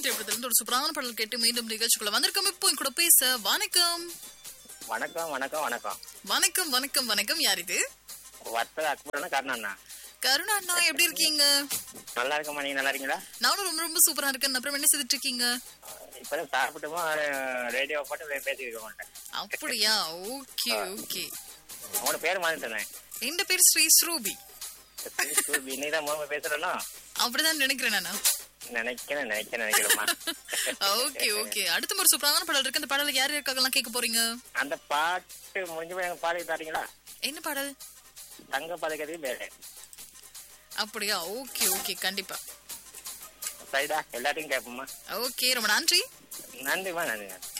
திரைப்படத்திலிருந்து ஒரு சூப்பரான பாடல் கேட்டு மீண்டும் நிகழ்ச்சிக்குள்ள வந்திருக்கோம் இப்போ என் கூட பேச வணக்கம் வணக்கம் வணக்கம் வணக்கம் வணக்கம் வணக்கம் வணக்கம் யார் இது வர்த்தக அக்பரன கருணண்ணா கருணா அண்ணா எப்படி இருக்கீங்க நல்லா இருக்கமா நீங்க நல்லா இருக்கீங்களா நானும் ரொம்ப ரொம்ப சூப்பரா இருக்கேன் அப்புறம் என்ன செய்துட்டு இருக்கீங்க இப்பதான் சாப்பிட்டுமா ரேடியோ போட்டு பேசிக்கிட்டு இருக்கோம் அப்படியா ஓகே ஓகே உங்களோட பேர் மாறிட்டேன் என் பேர் ஸ்ரீ ஸ்ரூபி இன்னைக்கு தான் மூணு பேசுறேன்னா அப்படிதான் நினைக்கிறேன் நானா நினைக்கிறேன் நினைக்கிறேன் நினைக்கிறேம்மா ஓகே ஓகே அடுத்த ஒரு சூப்பரான பாடல் இருக்கு அந்த பாடல யார் யாருக்காகலாம் கேட்க போறீங்க அந்த பாட்டு முடிஞ்ச போய் எனக்கு பாடி தரீங்களா என்ன பாடல் தங்க பதக்கத்துக்கு பேரு அப்படியா ஓகே ஓகே கண்டிப்பா சரிடா எல்லாத்தையும் கேட்போம்மா ஓகே ரொம்ப நன்றி நன்றிம்மா நன்றி